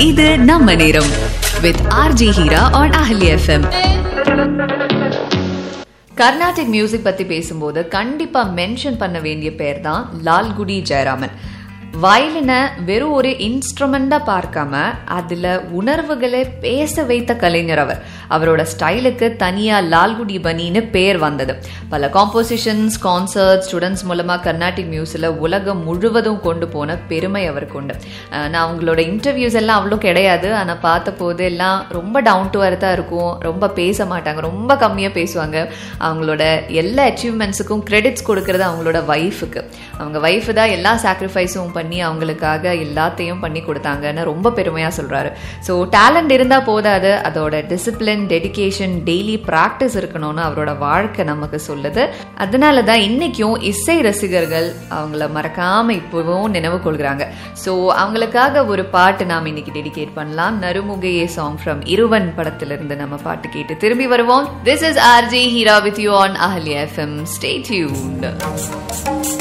இது நம்ம நேரம் with RJ Heera on Ahali FM Carnatic music பத்தி பேசும்போது கண்டிப்பா மென்ஷன் பண்ண வேண்டிய பேர் தான் லால்குடி ஜெயராமன் வயலினை வெறும் ஒரு இன்ஸ்ட்ருமெண்டா பார்க்காம அதுல உணர்வுகளை பேச வைத்த கலைஞர் அவர் அவரோட ஸ்டைலுக்கு தனியா லால்குடி பனின்னு பேர் வந்தது பல காம்போசிஷன்ஸ் கான்சர்ட் ஸ்டூடெண்ட்ஸ் மூலமா கர்நாடிக் மியூசிக்ல உலகம் முழுவதும் கொண்டு போன பெருமை அவருக்கு உண்டு அஹ் நான் அவங்களோட இன்டர்வியூஸ் எல்லாம் அவ்வளோ கிடையாது ஆனா பார்த்த போது எல்லாம் ரொம்ப டவுன் டு அர்த்தா இருக்கும் ரொம்ப பேச மாட்டாங்க ரொம்ப கம்மியா பேசுவாங்க அவங்களோட எல்லா அச்சீவ்மெண்ட்ஸுக்கும் கிரெடிட்ஸ் கொடுக்கறது அவங்களோட ஒய்ஃபுக்கு அவங்க ஒய்ஃப் தான் எல்லா சாக்ரிஃபைஸும் பண்ணி அவங்களுக்காக எல்லாத்தையும் பண்ணி கொடுத்தாங்கன்னு ரொம்ப பெருமையா சொல்றாரு ஸோ டேலண்ட் இருந்தா போதாது அதோட டிசிப்ளின் டெடிகேஷன் டெய்லி ப்ராக்டிஸ் இருக்கணும்னு அவரோட வாழ்க்கை நமக்கு சொல்லுது அதனால தான் இன்னைக்கும் இசை ரசிகர்கள் அவங்கள மறக்காம இப்பவும் நினைவு கொள்கிறாங்க ஸோ அவங்களுக்காக ஒரு பாட்டு நாம் இன்னைக்கு டெடிகேட் பண்ணலாம் நறுமுகையே சாங் ஃப்ரம் இருவன் படத்திலிருந்து நம்ம பாட்டு கேட்டு திரும்பி வருவோம் this is RJ Heera with you on Ahalya FM stay tuned